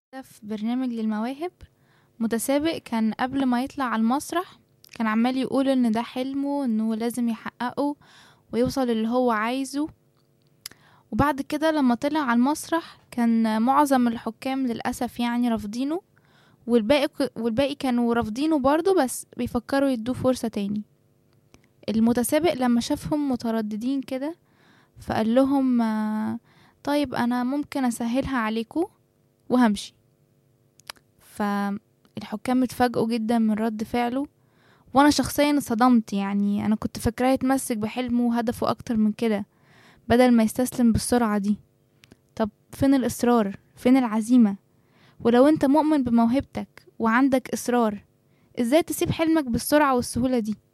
في برنامج للمواهب متسابق كان قبل ما يطلع على المسرح كان عمال يقول ان ده حلمه انه لازم يحققه ويوصل اللي هو عايزه وبعد كده لما طلع على المسرح كان معظم الحكام للأسف يعني رافضينه والباقي والباقي كانوا رافضينه برضه بس بيفكروا يدوه فرصة تاني المتسابق لما شافهم مترددين كده فقال لهم آه، طيب انا ممكن اسهلها عليكم وهمشي فالحكام اتفاجئوا جدا من رد فعله وانا شخصيا صدمت يعني انا كنت فاكراه يتمسك بحلمه وهدفه اكتر من كده بدل ما يستسلم بالسرعة دي طب فين الاصرار فين العزيمة ولو انت مؤمن بموهبتك وعندك اصرار ازاي تسيب حلمك بالسرعة والسهولة دي